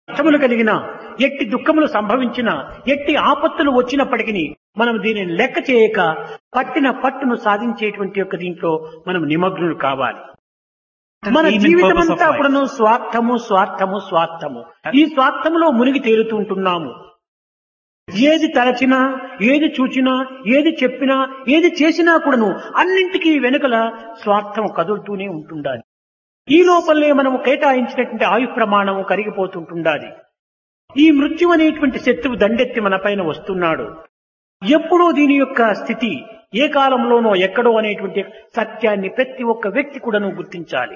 కష్టములు కలిగిన ఎట్టి దుఃఖములు సంభవించిన ఎట్టి ఆపత్తులు వచ్చినప్పటికీ మనం దీనిని లెక్క చేయక పట్టిన పట్టును సాధించేటువంటి యొక్క దీంట్లో మనం నిమగ్నులు కావాలి మన aim and జీవితం purpose of అంతా life. కూడాను స్వార్థము స్వార్థము స్వార్థము ఈ స్వార్థములో మునిగి తేలుతుంటున్నాము ఏది తలచినా ఏది చూచినా ఏది చెప్పినా ఏది చేసినా కూడాను అన్నింటికీ వెనుకల స్వార్థం కదులుతూనే ఉంటుండాలి ఈ లోపలనే మనము కేటాయించినటువంటి ఆయు ప్రమాణం కరిగిపోతుంటుండాలి ఈ మృత్యు అనేటువంటి శత్రువు దండెత్తి మన పైన వస్తున్నాడు ఎప్పుడూ దీని యొక్క స్థితి ఏ కాలంలోనో ఎక్కడో అనేటువంటి సత్యాన్ని ప్రతి ఒక్క వ్యక్తి కూడాను గుర్తించాలి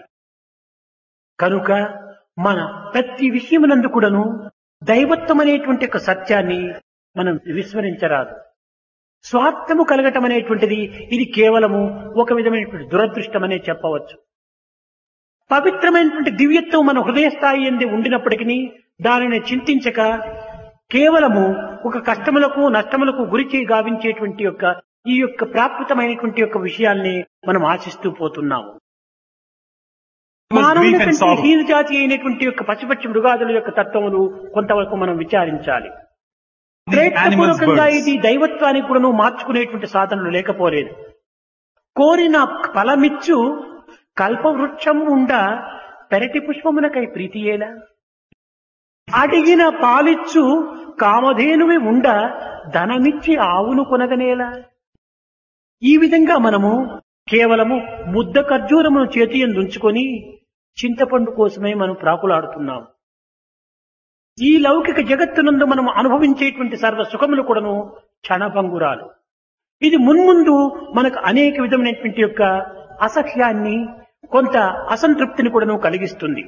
కనుక మన ప్రతి విషయమునందు కూడాను దైవత్వం అనేటువంటి ఒక సత్యాన్ని మనం విస్మరించరాదు స్వార్థము కలగటం అనేటువంటిది ఇది కేవలము ఒక విధమైనటువంటి దురదృష్టమనే చెప్పవచ్చు పవిత్రమైనటువంటి దివ్యత్వం మన హృదయ స్థాయి ఎందు ఉండినప్పటికీ దానిని చింతించక కేవలము ఒక కష్టములకు నష్టములకు గురిచి గావించేటువంటి యొక్క ఈ యొక్క ప్రాకృతమైనటువంటి యొక్క విషయాల్ని మనం ఆశిస్తూ పోతున్నాము Because grief and మానవుని sorrow. హీన జాతి అయినటువంటి యొక్క పశుపక్షి మృగాదుల యొక్క తత్వములు కొంతవరకు మనం విచారించాలి The animals, ప్రయత్నపూర్వకంగా birds. ఇది దైవత్వానికి కూడాను మార్చుకునేటువంటి సాధనలు లేకపోలేదు కోరిన ఫలమిచ్చు కల్పవృక్షం ఉండ పెరటి పుష్పమునకై ప్రీతియేలా అడిగిన పాలిచ్చు కామధేనువి ఉండ ధనమిచ్చి ఆవును కొనగనేలా ఈ విధంగా మనము కేవలము ముద్ద ఖర్జూరమును చేతి ఉంచుకొని చింతపండు కోసమే మనం ప్రాకులాడుతున్నాం ఈ లౌకిక జగత్తునందు మనం అనుభవించేటువంటి సర్వ సుఖములు కూడాను క్షణభంగురాలు ఇది మున్ముందు మనకు అనేక విధమైనటువంటి యొక్క అసహ్యాన్ని కొంత అసంతృప్తిని కూడాను కలిగిస్తుంది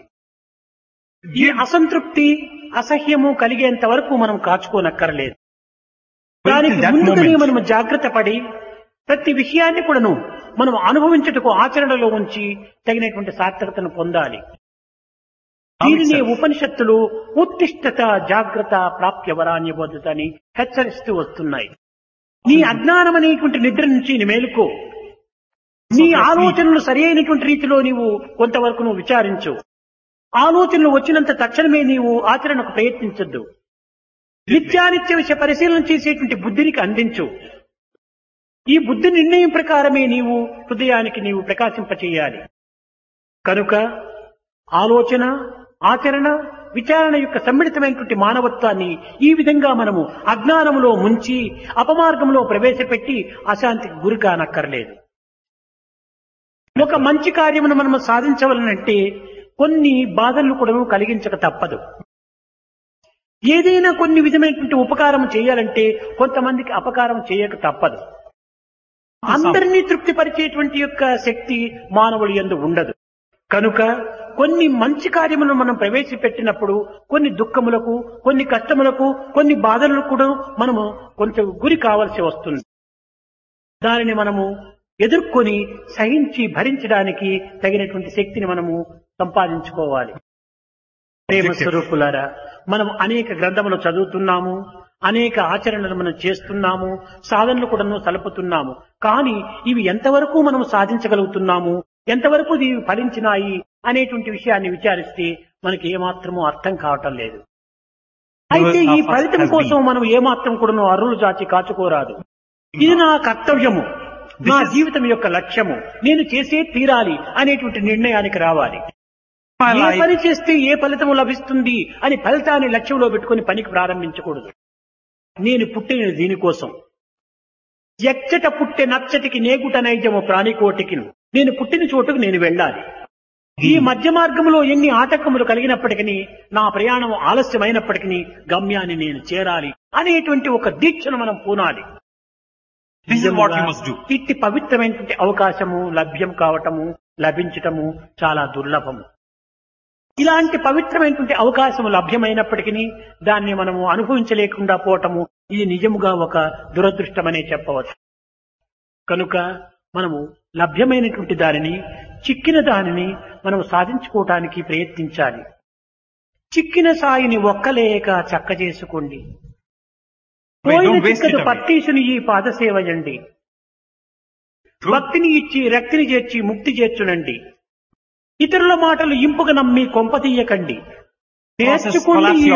ఈ అసంతృప్తి అసహ్యము కలిగేంత వరకు మనం కాచుకోనక్కర్లేదు దానికి that ముందుగానే moment. మనం జాగ్రత్త పడి ప్రతి విషయాన్ని కూడాను మనం అనుభవించుటకు ఆచరణలో ఉంచి తగినటువంటి సార్థకతను పొందాలి దీనిని ఉపనిషత్తులు ఉత్తిష్టత జాగ్రత్త ప్రాప్య వరాన్ని అని హెచ్చరిస్తూ వస్తున్నాయి నీ అజ్ఞానం అనేటువంటి నిద్ర నుంచి నీ మేలుకో నీ ఆలోచనలు సరి అయినటువంటి రీతిలో నీవు కొంతవరకు నువ్వు విచారించు ఆలోచనలు వచ్చినంత తక్షణమే నీవు ఆచరణకు ప్రయత్నించొద్దు నిత్యానిత్య విషయ పరిశీలన చేసేటువంటి బుద్ధినికి అందించు ఈ బుద్ధి నిర్ణయం ప్రకారమే నీవు హృదయానికి నీవు ప్రకాశింపచేయాలి కనుక ఆలోచన ఆచరణ విచారణ యొక్క సమ్మిళితమైనటువంటి మానవత్వాన్ని ఈ విధంగా మనము అజ్ఞానములో ముంచి అపమార్గంలో ప్రవేశపెట్టి అశాంతికి గురి కానక్కర్లేదు ఒక మంచి కార్యమును మనము సాధించవలనంటే కొన్ని బాధలను కూడా కలిగించక తప్పదు ఏదైనా కొన్ని విధమైనటువంటి ఉపకారం చేయాలంటే కొంతమందికి అపకారం చేయక తప్పదు అందరినీ తృప్తిపరిచేటువంటి యొక్క శక్తి మానవులు ఎందు ఉండదు కనుక కొన్ని మంచి కార్యములను మనం ప్రవేశపెట్టినప్పుడు కొన్ని దుఃఖములకు కొన్ని కష్టములకు కొన్ని బాధలకు కూడా మనము కొంచెం గురి కావాల్సి వస్తుంది దానిని మనము ఎదుర్కొని సహించి భరించడానికి తగినటువంటి శక్తిని మనము సంపాదించుకోవాలి ప్రేమ స్వరూపులారా మనం అనేక గ్రంథములు చదువుతున్నాము అనేక ఆచరణలు మనం చేస్తున్నాము సాధనలు కూడా సలుపుతున్నాము కానీ ఇవి ఎంతవరకు మనం సాధించగలుగుతున్నాము ఎంతవరకు ఇవి ఫలించినాయి అనేటువంటి విషయాన్ని విచారిస్తే మనకి ఏమాత్రమూ అర్థం కావటం లేదు అయితే ఈ ఫలితం కోసం మనం ఏమాత్రం కూడా అరువులు జాచి కాచుకోరాదు ఇది నా కర్తవ్యము నా జీవితం యొక్క లక్ష్యము నేను చేసే తీరాలి అనేటువంటి నిర్ణయానికి రావాలి My ఏ life. పని చేస్తే ఏ ఫలితం లభిస్తుంది అని ఫలితాన్ని లక్ష్యంలో పెట్టుకుని పనికి ప్రారంభించకూడదు నేను పుట్టిన దీనికోసం ఎచ్చట పుట్టే నచ్చటికి నేగుట నైజము ప్రాణికోటికి నేను పుట్టిన చోటుకు నేను వెళ్ళాలి ఈ మధ్య మార్గంలో ఎన్ని ఆటంకములు కలిగినప్పటికీ నా ప్రయాణం ఆలస్యమైనప్పటికీ గమ్యాన్ని నేను చేరాలి అనేటువంటి ఒక దీక్షను మనం పూనాలి This is what you must do. ఇట్టి పవిత్రమైనటువంటి అవకాశము లభ్యం కావటము లభించటము చాలా దుర్లభము ఇలాంటి పవిత్రమైనటువంటి అవకాశము లభ్యమైనప్పటికీ దాన్ని మనము అనుభవించలేకుండా పోవటము ఇది నిజముగా ఒక దురదృష్టమనే చెప్పవచ్చు కనుక మనము లభ్యమైనటువంటి దానిని చిక్కిన దానిని మనం సాధించుకోవటానికి ప్రయత్నించాలి చిక్కిన సాయిని ఒక్కలేక చక్క చేసుకోండి Wait, పోయిన don't waste it చిక్కదు away. పత్తీసుని ఈ పాదసేవయండి True. భక్తిని ఇచ్చి రక్తిని చేర్చి ముక్తి చేర్చునండి ఇతరుల మాటలు ఇంపుగా నమ్మి కొంపతీయకండి Process నేర్చుకోండి ఈ fallacy